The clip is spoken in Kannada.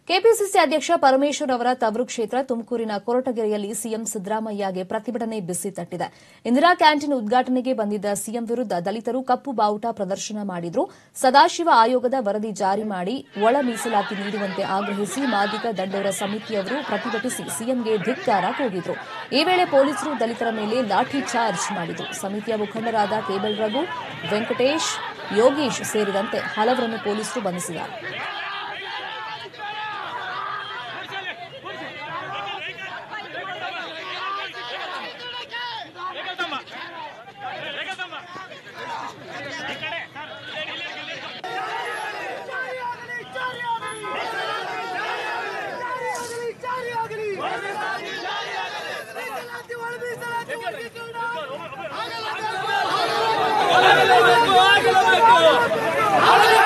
ಕೆಪಿಸಿಸಿ ಅಧ್ಯಕ್ಷ ಪರಮೇಶ್ವರ್ ಅವರ ತವರು ಕ್ಷೇತ್ರ ತುಮಕೂರಿನ ಕೊರಟಗೆರೆಯಲ್ಲಿ ಸಿಎಂ ಸಿದ್ದರಾಮಯ್ಯಗೆ ಪ್ರತಿಭಟನೆ ಬಿಸಿ ತಟ್ಟಿದೆ ಇಂದಿರಾ ಕ್ಯಾಂಟೀನ್ ಉದ್ಘಾಟನೆಗೆ ಬಂದಿದ್ದ ಸಿಎಂ ವಿರುದ್ಧ ದಲಿತರು ಕಪ್ಪು ಬಾವುಟ ಪ್ರದರ್ಶನ ಮಾಡಿದ್ರು ಸದಾಶಿವ ಆಯೋಗದ ವರದಿ ಜಾರಿ ಮಾಡಿ ಒಳ ಮೀಸಲಾತಿ ನೀಡುವಂತೆ ಆಗ್ರಹಿಸಿ ಮಾದಿಗ ದಂಡೋರ ಸಮಿತಿಯವರು ಪ್ರತಿಭಟಿಸಿ ಸಿಎಂಗೆ ಧಿಕ್ಕಾರ ಕೂಗಿದ್ರು ಈ ವೇಳೆ ಪೊಲೀಸರು ದಲಿತರ ಮೇಲೆ ಲಾಠಿ ಚಾರ್ಜ್ ಮಾಡಿದ್ರು ಸಮಿತಿಯ ಮುಖಂಡರಾದ ಕೇಬಲ್ ರಘು ವೆಂಕಟೇಶ್ ಯೋಗೀಶ್ ಸೇರಿದಂತೆ ಹಲವರನ್ನು ಪೊಲೀಸರು ಬಂಧಿಸಿದ್ದಾರೆ ಆಗಲೇಬೇಕು